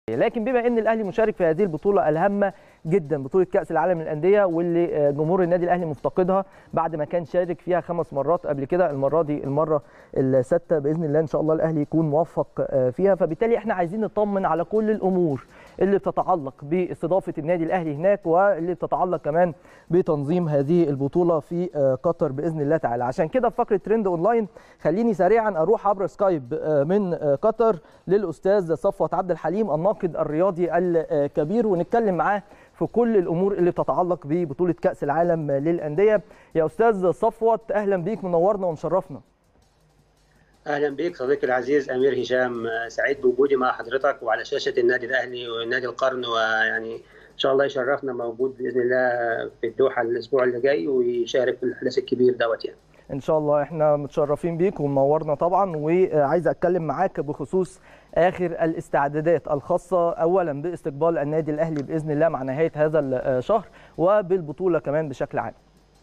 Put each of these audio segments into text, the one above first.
لكن بما ان الاهلي مشارك في هذه البطوله الهامه جدا بطوله كاس العالم للانديه واللي جمهور النادي الاهلي مفتقدها بعد ما كان شارك فيها خمس مرات قبل كده المره دي المره السادسه باذن الله ان شاء الله الاهلي يكون موفق فيها فبالتالي احنا عايزين نطمن على كل الامور اللي بتتعلق باستضافه النادي الاهلي هناك واللي بتتعلق كمان بتنظيم هذه البطوله في قطر باذن الله تعالى عشان كده في فقره ترند اونلاين خليني سريعا اروح عبر سكايب من قطر للاستاذ صفوت عبد الحليم الناقد الرياضي الكبير ونتكلم معاه في كل الامور اللي بتتعلق ببطوله كاس العالم للانديه يا استاذ صفوت اهلا بيك منورنا ومشرفنا اهلا بك صديقي العزيز امير هشام سعيد بوجودي مع حضرتك وعلى شاشه النادي الاهلي ونادي القرن ويعني ان شاء الله يشرفنا موجود باذن الله في الدوحه الاسبوع اللي جاي ويشارك في الحدث الكبير دوت يعني ان شاء الله احنا متشرفين بيك ومنورنا طبعا وعايز اتكلم معاك بخصوص اخر الاستعدادات الخاصه اولا باستقبال النادي الاهلي باذن الله مع نهايه هذا الشهر وبالبطوله كمان بشكل عام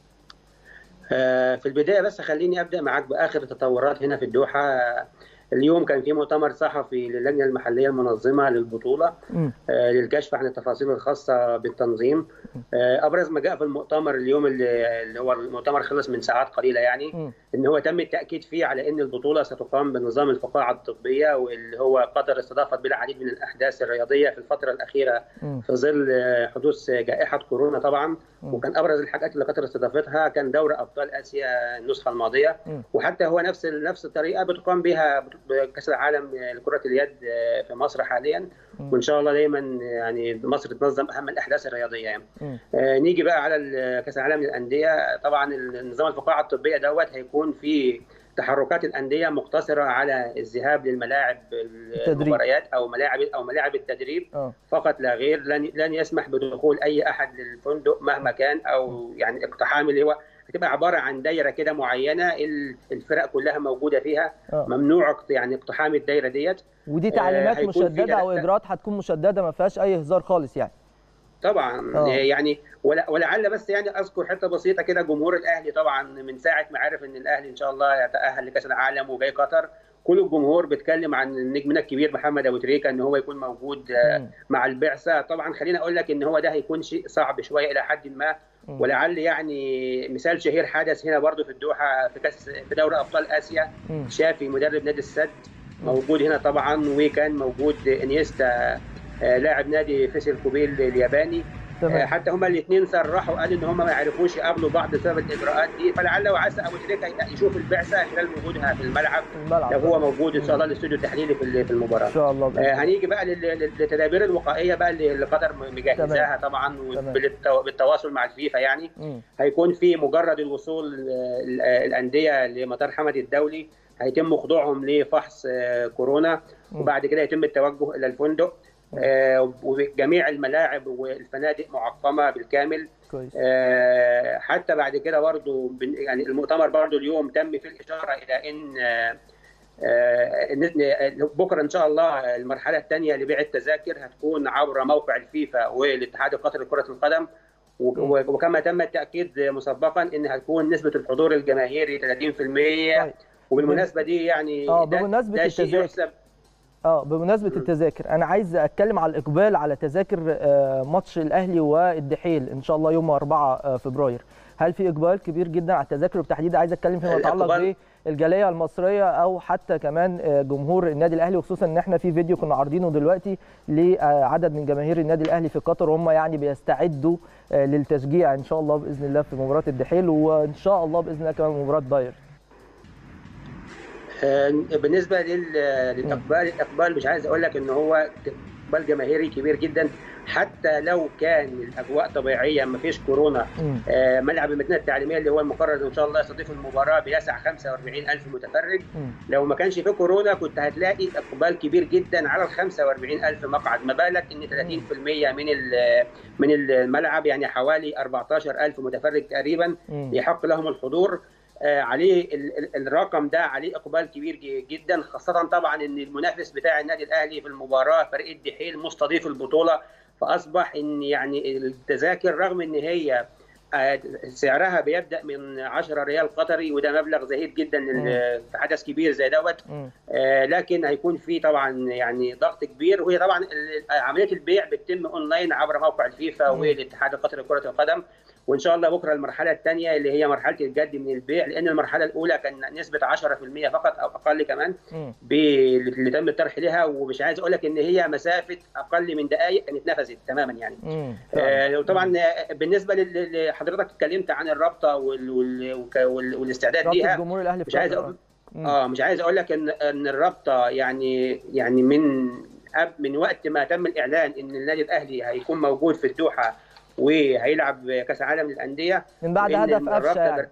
في البدايه بس خليني ابدا معاك باخر التطورات هنا في الدوحه اليوم كان في مؤتمر صحفي للجنه المحليه المنظمه للبطوله آه للكشف عن التفاصيل الخاصه بالتنظيم آه ابرز ما جاء في المؤتمر اليوم اللي, اللي هو المؤتمر خلص من ساعات قليله يعني م. ان هو تم التاكيد فيه على ان البطوله ستقام بنظام الفقاعه الطبيه واللي هو قطر استضافت بالعديد من الاحداث الرياضيه في الفتره الاخيره م. في ظل حدوث جائحه كورونا طبعا م. وكان ابرز الحاجات اللي قطر استضافتها كان دوري ابطال اسيا النسخه الماضيه وحتى هو نفس نفس الطريقه بتقام بها كاس العالم لكره اليد في مصر حاليا وان شاء الله دايما يعني مصر تنظم اهم الاحداث الرياضيه يعني. آه نيجي بقى على كاس العالم للانديه طبعا النظام الفقاعه الطبيه دوت هيكون في تحركات الانديه مقتصره على الذهاب للملاعب المباريات او ملاعب او ملاعب التدريب أوه. فقط لا غير لن لن يسمح بدخول اي احد للفندق مهما كان او يعني اقتحام اللي هو هتبقى عباره عن دايره كده معينه الفرق كلها موجوده فيها أوه. ممنوع يعني اقتحام الدايره ديت ودي تعليمات آه مشدده او اجراءات هتكون مشدده ما فيهاش اي هزار خالص يعني طبعا أوه. يعني ولعل بس يعني اذكر حته بسيطه كده جمهور الاهلي طبعا من ساعه ما عرف ان الاهلي ان شاء الله يتاهل لكاس العالم وجاي قطر كل الجمهور بيتكلم عن نجمنا الكبير محمد ابو تريكه ان هو يكون موجود م. مع البعثه طبعا خليني اقول لك ان هو ده هيكون شيء صعب شويه الى حد ما م. ولعل يعني مثال شهير حدث هنا برضو في الدوحه في كاس في دوري ابطال اسيا م. شافي مدرب نادي السد موجود هنا طبعا وكان موجود انيستا لاعب نادي فيسل كوبيل الياباني تمام. حتى هما الاثنين صرحوا قالوا ان هما ما يعرفوش يقابلوا بعض بسبب الاجراءات دي فلعل وعسى ابو تريكه يشوف البعثه خلال وجودها في الملعب, الملعب لو هو موجود ان شاء الله الاستوديو التحليلي في في المباراه ان شاء الله آه هنيجي بقى للتدابير الوقائيه بقى اللي قطر مجهزاها طبعا بالتواصل مع الفيفا يعني م. هيكون في مجرد الوصول الانديه لمطار حمد الدولي هيتم خضوعهم لفحص كورونا وبعد كده يتم التوجه الى الفندق آه وجميع الملاعب والفنادق معقمه بالكامل كويس. آه حتى بعد كده برضه يعني المؤتمر برضه اليوم تم في الاشاره الى ان آه بكره ان شاء الله المرحله الثانيه لبيع التذاكر هتكون عبر موقع الفيفا والاتحاد القطري لكره القدم وكما تم التاكيد مسبقا ان هتكون نسبه الحضور الجماهيري 30% وبالمناسبه دي يعني اه بمناسبه التذاكر اه بمناسبه م. التذاكر انا عايز اتكلم على الاقبال على تذاكر ماتش الاهلي والدحيل ان شاء الله يوم 4 فبراير هل في اقبال كبير جدا على التذاكر وبالتحديد عايز اتكلم فيما يتعلق بالجاليه المصريه او حتى كمان جمهور النادي الاهلي وخصوصا ان احنا في فيديو كنا عارضينه دلوقتي لعدد من جماهير النادي الاهلي في قطر وهم يعني بيستعدوا للتشجيع ان شاء الله باذن الله في مباراه الدحيل وان شاء الله باذن الله كمان مباراه بايرن بالنسبه للاقبال الاقبال مش عايز اقول لك ان هو اقبال جماهيري كبير جدا حتى لو كان الاجواء طبيعيه ما فيش كورونا آه ملعب المدينه التعليميه اللي هو المقرر ان شاء الله يستضيف المباراه بيسع 45000 متفرج م. لو ما كانش في كورونا كنت هتلاقي اقبال كبير جدا على ال 45000 مقعد ما بالك ان 30% من من الملعب يعني حوالي 14000 متفرج تقريبا يحق لهم الحضور عليه الرقم ده عليه اقبال كبير جدا خاصه طبعا ان المنافس بتاع النادي الاهلي في المباراه فريق الدحيل مستضيف البطوله فاصبح ان يعني التذاكر رغم ان هي سعرها بيبدا من 10 ريال قطري وده مبلغ زهيد جدا في حدث كبير زي دوت لكن هيكون في طبعا يعني ضغط كبير وهي طبعا عمليه البيع بتتم اونلاين عبر موقع الفيفا والاتحاد القطري لكره القدم وان شاء الله بكره المرحله الثانيه اللي هي مرحله الجد من البيع لان المرحله الاولى كان نسبه 10% فقط او اقل كمان اللي تم الطرح لها ومش عايز اقول لك ان هي مسافه اقل من دقائق كانت نفذت تماما يعني آه وطبعا بالنسبه لحضرتك اتكلمت عن الرابطه وال وال وال والاستعداد ليها جمهور الاهلي مش عايز اقول اه مش عايز اقول لك ان ان الرابطه يعني يعني من من وقت ما تم الاعلان ان النادي الاهلي هيكون موجود في الدوحه وهيلعب كاس العالم للانديه من بعد هدف قفشه يعني.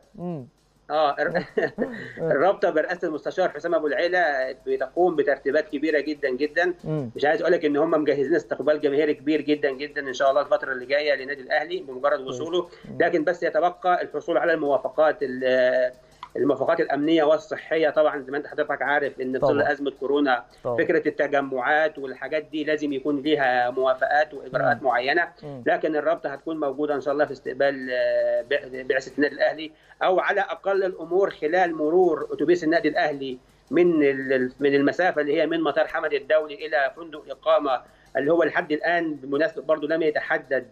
اه الرابطه برئاسه المستشار حسام ابو العيله بتقوم بترتيبات كبيره جدا جدا مم. مش عايز اقول لك ان هم مجهزين استقبال جماهيري كبير جدا جدا ان شاء الله الفتره اللي جايه للنادي الاهلي بمجرد وصوله لكن بس يتبقى الحصول على الموافقات الموافقات الامنيه والصحيه طبعا زي ما انت حضرتك عارف ان في ظل ازمه كورونا طبعا. فكره التجمعات والحاجات دي لازم يكون ليها موافقات واجراءات م. معينه م. لكن الرابطه هتكون موجوده ان شاء الله في استقبال بعثه النادي الاهلي او على اقل الامور خلال مرور اتوبيس النادي الاهلي من من المسافه اللي هي من مطار حمد الدولي الى فندق اقامه اللي هو لحد الان بمناسبه برضه لم يتحدد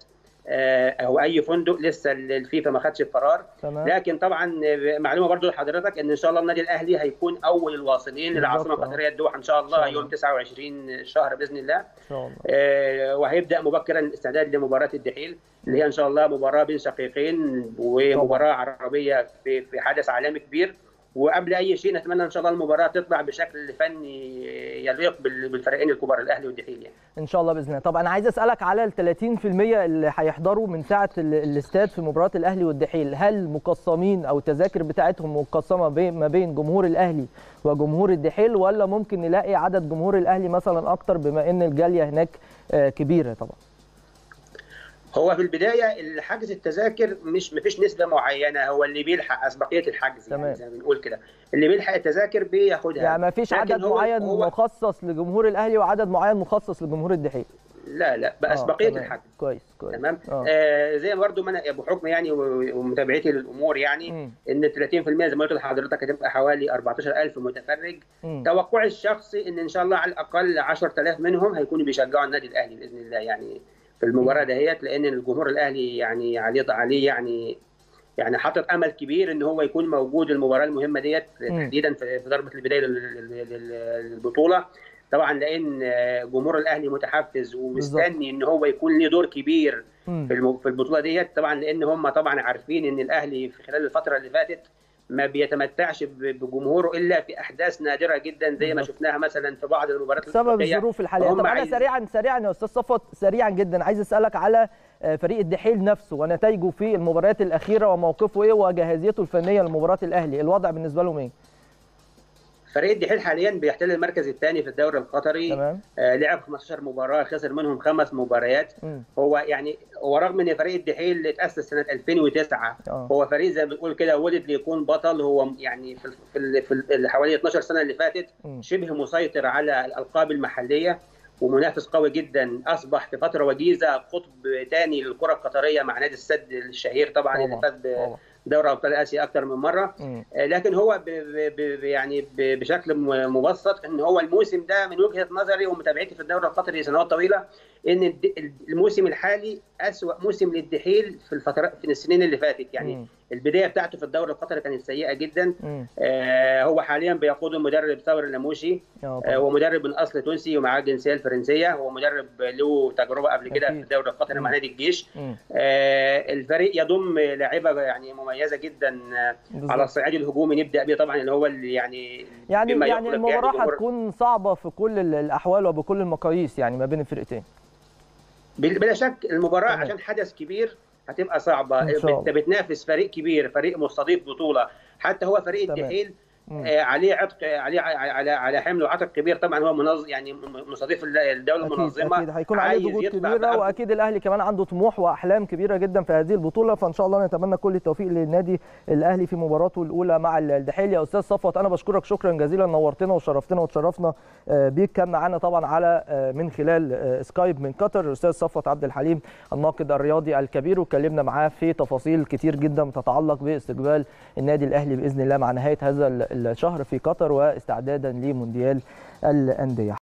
او اي فندق لسه الفيفا ما خدش القرار تمام. لكن طبعا معلومه برضو لحضرتك ان ان شاء الله النادي الاهلي هيكون اول الواصلين للعاصمه القطريه الدوحه ان شاء الله, شاء الله يوم 29 الشهر باذن الله ان شاء الله آه وهيبدا مبكرا الاستعداد لمباراه الدحيل اللي هي ان شاء الله مباراه بين شقيقين ومباراه عربيه في في حدث عالمي كبير وقبل اي شيء نتمنى ان شاء الله المباراه تطلع بشكل فني يليق بالفريقين الكبار الاهلي والدحيل يعني. ان شاء الله باذن الله طب انا عايز اسالك على ال 30% اللي هيحضروا من ساعه الاستاد في مباراه الاهلي والدحيل هل مقسمين او التذاكر بتاعتهم مقسمه ما بين جمهور الاهلي وجمهور الدحيل ولا ممكن نلاقي عدد جمهور الاهلي مثلا اكتر بما ان الجاليه هناك كبيره طبعا هو في البدايه حجز التذاكر مش مفيش نسبه معينه هو اللي بيلحق اسبقيه الحجز تمام. يعني زي ما بنقول كده اللي بيلحق التذاكر بياخدها يعني مفيش عدد هو معين هو مخصص لجمهور الاهلي وعدد معين مخصص لجمهور الدحيل لا لا باسبقيه آه. الحجز كويس كويس تمام آه زي برضو ما انا بحكم يعني ومتابعتي للامور يعني م. ان 30% زي ما قلت لحضرتك هتبقى حوالي 14000 متفرج م. توقعي الشخصي ان ان شاء الله على الاقل 10000 منهم هيكونوا بيشجعوا النادي الاهلي باذن الله يعني في المباراه دهيت لان الجمهور الاهلي يعني عليه عليه يعني يعني حاطط امل كبير ان هو يكون موجود المباراه المهمه ديت تحديدا في ضربه البدايه للبطوله طبعا لان جمهور الاهلي متحفز ومستني ان هو يكون له دور كبير في في البطوله ديت طبعا لان هم طبعا عارفين ان الاهلي في خلال الفتره اللي فاتت ما بيتمتعش بجمهوره الا في احداث نادره جدا زي ما شفناها مثلا في بعض المباريات بسبب الظروف الحاليه طب انا سريعا سريعا يا استاذ صفوت سريعا جدا عايز اسالك على فريق الدحيل نفسه ونتائجه في المباريات الاخيره وموقفه ايه وجاهزيته الفنيه لمباراه الاهلي الوضع بالنسبه لهم ايه فريق الدحيل حاليا بيحتل المركز الثاني في الدوري القطري تمام آه لعب 15 مباراه خسر منهم خمس مباريات م. هو يعني ورغم ان فريق الدحيل اتاسس سنه 2009 أوه. هو فريق زي ما بنقول كده ولد ليكون بطل هو يعني في في, في حوالي 12 سنه اللي فاتت م. شبه مسيطر على الالقاب المحليه ومنافس قوي جدا اصبح في فتره وجيزه قطب ثاني للكره القطريه مع نادي السد الشهير طبعا اللي فاز دوري ابطال اسيا اكثر من مره م. لكن هو ب ب يعني ب بشكل مبسط ان هو الموسم ده من وجهه نظري ومتابعتي في الدوري القطري سنوات طويله ان الموسم الحالي اسوا موسم للدحيل في الفترات في السنين اللي فاتت يعني م. البدايه بتاعته في الدوري القطري كانت سيئه جدا آه هو حاليا بيقود المدرب ثور النموشي آه ومدرب من اصل تونسي ومعاه الجنسيه الفرنسيه هو مدرب له تجربه قبل كده في الدوري القطري مع نادي الجيش آه الفريق يضم لاعيبه يعني مميزه جدا بالزبط. على الصعيد الهجومي نبدا بيه طبعا اللي هو اللي يعني يعني يعني المباراه يعني هتكون صعبه في كل الاحوال وبكل المقاييس يعني ما بين الفرقتين بلا شك المباراه طبعا. عشان حدث كبير هتبقى صعبه انت بتنافس فريق كبير فريق مستضيف بطوله حتى هو فريق الدحيل عليه عتق عليه على على حمل وعتق كبير طبعا هو منظم يعني مستضيف الدوله أكيد المنظمه اكيد هيكون عليه ضغوط كبيره واكيد الاهلي كمان عنده طموح واحلام كبيره جدا في هذه البطوله فان شاء الله نتمنى كل التوفيق للنادي الاهلي في مباراته الاولى مع الدحيل يا استاذ صفوت انا بشكرك شكرا جزيلا نورتنا وشرفتنا وتشرفنا بيك كان معانا طبعا على من خلال سكايب من قطر الاستاذ صفوت عبد الحليم الناقد الرياضي الكبير واتكلمنا معاه في تفاصيل كتير جدا تتعلق باستقبال النادي الاهلي باذن الله مع نهايه هذا الشهر في قطر واستعدادا لمونديال الانديه